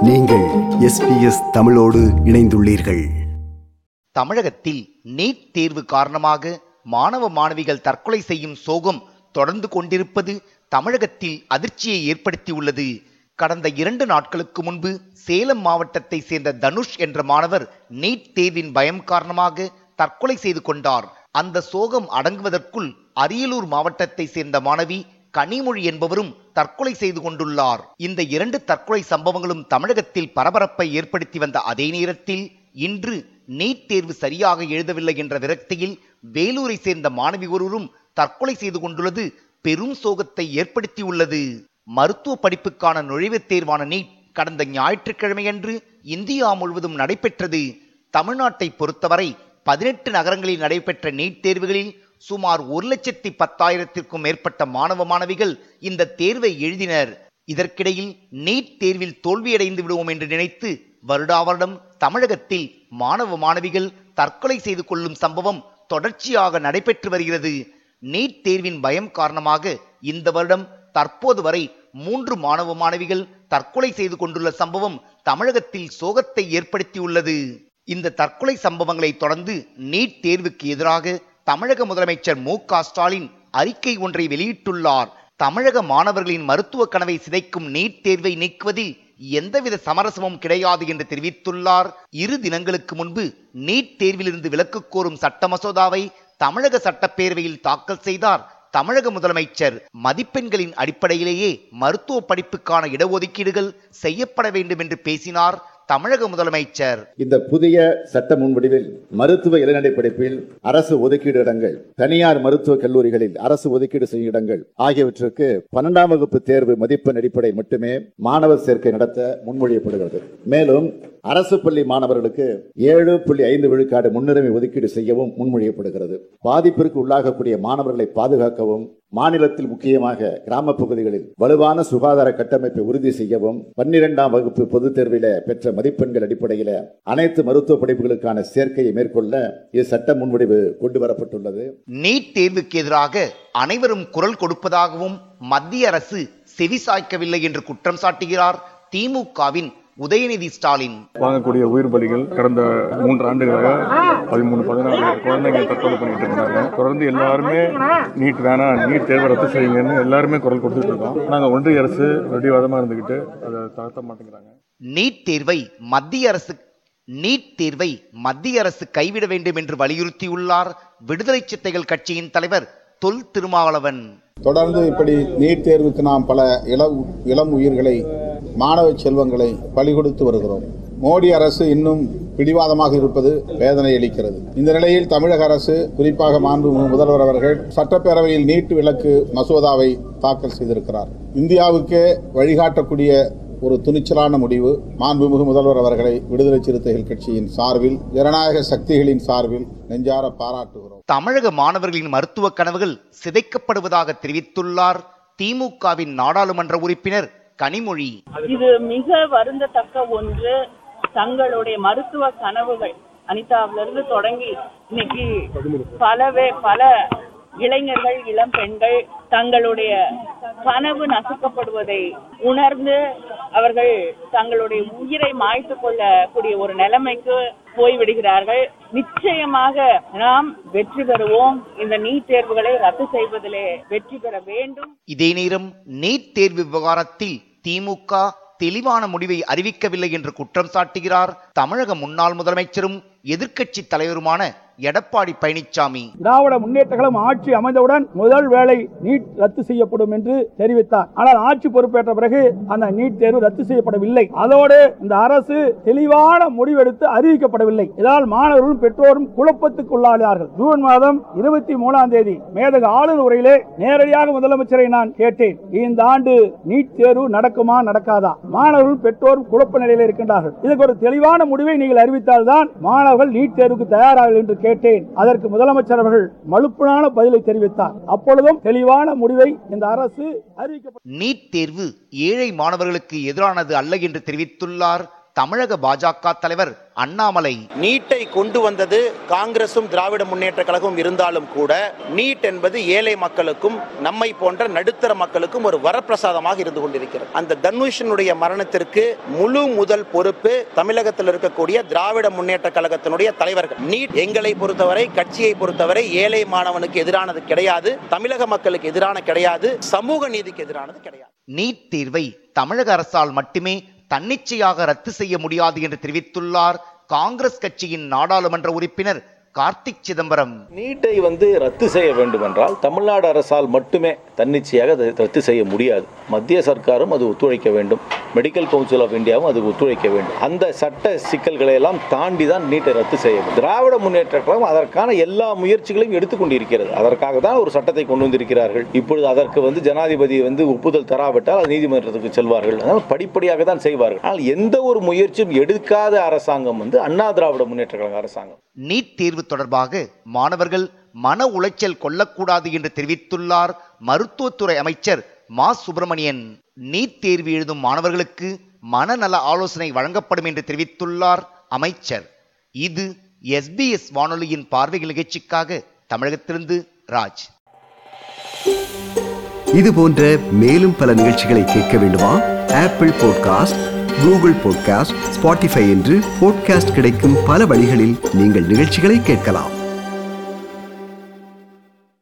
நீங்கள் எஸ்பிஎஸ் தமிழோடு இணைந்துள்ளீர்கள் தமிழகத்தில் நீட் தேர்வு காரணமாக மாணவ மாணவிகள் தற்கொலை செய்யும் சோகம் தொடர்ந்து கொண்டிருப்பது தமிழகத்தில் அதிர்ச்சியை ஏற்படுத்தியுள்ளது கடந்த இரண்டு நாட்களுக்கு முன்பு சேலம் மாவட்டத்தை சேர்ந்த தனுஷ் என்ற மாணவர் நீட் தேர்வின் பயம் காரணமாக தற்கொலை செய்து கொண்டார் அந்த சோகம் அடங்குவதற்குள் அரியலூர் மாவட்டத்தை சேர்ந்த மாணவி கனிமொழி என்பவரும் தற்கொலை செய்து கொண்டுள்ளார் இந்த இரண்டு தற்கொலை சம்பவங்களும் தமிழகத்தில் பரபரப்பை ஏற்படுத்தி வந்த அதே நேரத்தில் இன்று நீட் தேர்வு சரியாக எழுதவில்லை என்ற விரக்தியில் வேலூரை சேர்ந்த மாணவி ஒருவரும் தற்கொலை செய்து கொண்டுள்ளது பெரும் சோகத்தை ஏற்படுத்தியுள்ளது மருத்துவ படிப்புக்கான நுழைவுத் தேர்வான நீட் கடந்த ஞாயிற்றுக்கிழமையன்று இந்தியா முழுவதும் நடைபெற்றது தமிழ்நாட்டை பொறுத்தவரை பதினெட்டு நகரங்களில் நடைபெற்ற நீட் தேர்வுகளில் சுமார் ஒரு லட்சத்தி பத்தாயிரத்திற்கும் மேற்பட்ட மாணவ மாணவிகள் இந்த தேர்வை எழுதினர் இதற்கிடையில் நீட் தேர்வில் தோல்வியடைந்து விடுவோம் என்று நினைத்து வருடா வருடம் தமிழகத்தில் மாணவ மாணவிகள் தற்கொலை செய்து கொள்ளும் சம்பவம் தொடர்ச்சியாக நடைபெற்று வருகிறது நீட் தேர்வின் பயம் காரணமாக இந்த வருடம் தற்போது வரை மூன்று மாணவ மாணவிகள் தற்கொலை செய்து கொண்டுள்ள சம்பவம் தமிழகத்தில் சோகத்தை ஏற்படுத்தியுள்ளது இந்த தற்கொலை சம்பவங்களை தொடர்ந்து நீட் தேர்வுக்கு எதிராக தமிழக முதலமைச்சர் மு க ஸ்டாலின் அறிக்கை ஒன்றை வெளியிட்டுள்ளார் தமிழக மாணவர்களின் மருத்துவ கனவை சிதைக்கும் நீட் தேர்வை நீக்குவதில் எந்தவித சமரசமும் கிடையாது என்று தெரிவித்துள்ளார் இரு தினங்களுக்கு முன்பு நீட் தேர்விலிருந்து விலக்கு கோரும் சட்ட மசோதாவை தமிழக சட்டப்பேரவையில் தாக்கல் செய்தார் தமிழக முதலமைச்சர் மதிப்பெண்களின் அடிப்படையிலேயே மருத்துவ படிப்புக்கான இடஒதுக்கீடுகள் செய்யப்பட வேண்டும் என்று பேசினார் தமிழக முதலமைச்சர் இந்த புதிய சட்ட முன்வடிவில் மருத்துவ இளநிலை படிப்பில் அரசு ஒதுக்கீடு இடங்கள் தனியார் மருத்துவக் கல்லூரிகளில் அரசு ஒதுக்கீடு செய்யும் இடங்கள் ஆகியவற்றுக்கு பன்னெண்டாம் வகுப்பு தேர்வு மதிப்பெண் அடிப்படை மட்டுமே மாணவர் சேர்க்கை நடத்த முன்மொழியப்படுகிறது மேலும் அரசு பள்ளி மாணவர்களுக்கு ஏழு புள்ளி ஐந்து விழுக்காடு முன்னுரிமை ஒதுக்கீடு செய்யவும் முன்மொழியப்படுகிறது பாதிப்பிற்கு உள்ளாகக்கூடிய மாணவர்களை பாதுகாக்கவும் மாநிலத்தில் முக்கியமாக கிராம பகுதிகளில் வலுவான சுகாதார கட்டமைப்பை உறுதி செய்யவும் பன்னிரெண்டாம் வகுப்பு பொதுத் தேர்வில பெற்ற மதிப்பெண்கள் அடிப்படையில அனைத்து மருத்துவ படிப்புகளுக்கான சேர்க்கையை மேற்கொள்ள இச்சட்ட முன்வடிவு கொண்டு வரப்பட்டுள்ளது நீட் தேர்வுக்கு எதிராக அனைவரும் குரல் கொடுப்பதாகவும் மத்திய அரசு செவிசாய்க்கவில்லை என்று குற்றம் சாட்டுகிறார் திமுகவின் உதயநிதி ஸ்டாலின் வாங்கக்கூடிய உயிர் பலிகள் கடந்த மூன்று ஆண்டுகளாக பதிமூணு பதினாலு குழந்தைங்க தற்கொலை பண்ணிட்டு இருந்தாங்க தொடர்ந்து எல்லாருமே நீட் வேணாம் நீட் தேர்வை ரத்து செய்யுங்கன்னு எல்லாருமே குரல் கொடுத்துட்டு இருக்கோம் நாங்கள் ஒன்றிய அரசு வெடிவாதமா இருந்துகிட்டு அதை தளர்த்த மாட்டேங்கிறாங்க நீட் தேர்வை மத்திய அரசு நீட் தேர்வை மத்திய அரசு கைவிட வேண்டும் என்று வலியுறுத்தியுள்ளார் விடுதலை சித்தைகள் கட்சியின் தலைவர் தொல் திருமாவளவன் தொடர்ந்து இப்படி நீட் தேர்வுக்கு நாம் பல இளம் இளம் உயிர்களை மாணவ செல்வங்களை பலி கொடுத்து வருகிறோம் மோடி அரசு இன்னும் பிடிவாதமாக இருப்பது வேதனை அளிக்கிறது இந்த நிலையில் தமிழக அரசு குறிப்பாக மாண்புமிகு முதல்வர் அவர்கள் சட்டப்பேரவையில் நீட் விலக்கு மசோதாவை தாக்கல் செய்திருக்கிறார் இந்தியாவுக்கே வழிகாட்டக்கூடிய ஒரு துணிச்சலான முடிவு மாண்புமிகு முதல்வர் அவர்களை விடுதலை சிறுத்தைகள் கட்சியின் சார்பில் ஜனநாயக சக்திகளின் சார்பில் நெஞ்சார பாராட்டுகிறோம் தமிழக மாணவர்களின் மருத்துவ கனவுகள் சிதைக்கப்படுவதாக தெரிவித்துள்ளார் திமுகவின் நாடாளுமன்ற உறுப்பினர் கனிமொழி இது மிக வருந்தத்தக்க ஒன்று தங்களுடைய மருத்துவ கனவுகள் அனிதாவில இருந்து தொடங்கி இன்னைக்கு பலவே பல இளைஞர்கள் இளம் பெண்கள் தங்களுடைய கனவு நசுக்கப்படுவதை உணர்ந்து அவர்கள் தங்களுடைய உயிரை மாய்த்து கொள்ளக்கூடிய ஒரு நிலைமைக்கு போய்விடுகிறார்கள் நிச்சயமாக நாம் வெற்றி பெறுவோம் இந்த நீட் தேர்வுகளை ரத்து செய்வதிலே வெற்றி பெற வேண்டும் இதே நேரம் நீட் தேர்வு விவகாரத்தில் திமுக தெளிவான முடிவை அறிவிக்கவில்லை என்று குற்றம் சாட்டுகிறார் தமிழக முன்னாள் முதலமைச்சரும் எதிர்க்கட்சி தலைவருமான எடப்பாடி பழனிசாமி திராவிட முன்னேற்ற கழகம் ஆட்சி அமைந்தவுடன் முதல் வேலை நீட் ரத்து செய்யப்படும் என்று தெரிவித்தார் ஆனால் ஆட்சி பொறுப்பேற்ற பிறகு அந்த நீட் தேர்வு ரத்து செய்யப்படவில்லை அதோடு இந்த அரசு தெளிவான முடிவெடுத்து அறிவிக்கப்படவில்லை இதனால் மாணவர்களும் பெற்றோரும் குழப்பத்துக்குள்ளாகிறார்கள் ஜூன் மாதம் இருபத்தி மூணாம் தேதி மேதக ஆளுநர் உரையிலே நேரடியாக முதலமைச்சரை நான் கேட்டேன் இந்த ஆண்டு நீட் தேர்வு நடக்குமா நடக்காதா மாணவர்கள் பெற்றோரும் குழப்ப நிலையில் இருக்கின்றார்கள் இதற்கு ஒரு தெளிவான முடிவை நீங்கள் அறிவித்தால்தான் மாணவர்கள் நீட் தேர்வுக்கு தயாராக என்று கேட்டேன் அதற்கு முதலமைச்சர் அவர்கள் மலுப்பனான பதிலை தெரிவித்தார் அப்பொழுதும் தெளிவான முடிவை இந்த அரசு அறிவிக்கப்பட்டது நீட் தேர்வு ஏழை மாணவர்களுக்கு எதிரானது அல்ல என்று தெரிவித்துள்ளார் தமிழக பாஜக தலைவர் அண்ணாமலை நீட்டை கொண்டு வந்தது காங்கிரசும் திராவிட முன்னேற்ற கழகம் இருந்தாலும் கூட நீட் என்பது ஏழை மக்களுக்கும் நம்மை போன்ற நடுத்தர மக்களுக்கும் ஒரு வரப்பிரசாதமாக இருந்து கொண்டிருக்கிறது அந்த தனுஷனுடைய மரணத்திற்கு முழு முதல் பொறுப்பு தமிழகத்தில் இருக்கக்கூடிய திராவிட முன்னேற்ற கழகத்தினுடைய தலைவர்கள் நீட் எங்களை பொறுத்தவரை கட்சியை பொறுத்தவரை ஏழை மாணவனுக்கு எதிரானது கிடையாது தமிழக மக்களுக்கு எதிரான கிடையாது சமூக நீதிக்கு எதிரானது கிடையாது நீட் தேர்வை தமிழக அரசால் மட்டுமே தன்னிச்சையாக ரத்து செய்ய முடியாது என்று தெரிவித்துள்ளார் காங்கிரஸ் கட்சியின் நாடாளுமன்ற உறுப்பினர் கார்த்திக் சிதம்பரம் நீட்டை வந்து ரத்து செய்ய வேண்டும் என்றால் தமிழ்நாடு அரசால் மட்டுமே தன்னிச்சையாக அதை ரத்து செய்ய முடியாது மத்திய சர்க்காரும் அது ஒத்துழைக்க வேண்டும் மெடிக்கல் கவுன்சில் ஆஃப் இந்தியாவும் அது ஒத்துழைக்க வேண்டும் அந்த சட்ட சிக்கல்களை எல்லாம் தாண்டி தான் நீட்டை ரத்து செய்ய வேண்டும் திராவிட முன்னேற்ற கழகம் அதற்கான எல்லா முயற்சிகளையும் எடுத்துக்கொண்டிருக்கிறது அதற்காக தான் ஒரு சட்டத்தை கொண்டு வந்திருக்கிறார்கள் இப்பொழுது அதற்கு வந்து ஜனாதிபதி வந்து ஒப்புதல் தராவிட்டால் அது நீதிமன்றத்துக்கு செல்வார்கள் அதனால் படிப்படியாக தான் செய்வார்கள் ஆனால் எந்த ஒரு முயற்சியும் எடுக்காத அரசாங்கம் வந்து அண்ணா திராவிட முன்னேற்ற கழக அரசாங்கம் நீட் தேர்வு தொடர்பாக மாணவர்கள் மன உளைச்சல் கொள்ளக்கூடாது என்று தெரிவித்துள்ளார் மருத்துவத்துறை அமைச்சர் மா சுப்பிரமணியன் நீட் தேர்வு எழுதும் மாணவர்களுக்கு மனநல ஆலோசனை வழங்கப்படும் என்று தெரிவித்துள்ளார் அமைச்சர் இது எஸ்பிஎஸ் வானொலியின் பார்வை நிகழ்ச்சிக்காக தமிழகத்திலிருந்து ராஜ் இது போன்ற மேலும் பல நிகழ்ச்சிகளை கேட்க வேண்டுமா Apple podcast Google podcast Spotify என்று பாட்காஸ்ட் கிடைக்கும் பல வழிகளில் நீங்கள் நிகழ்ச்சிகளை கேட்கலாம்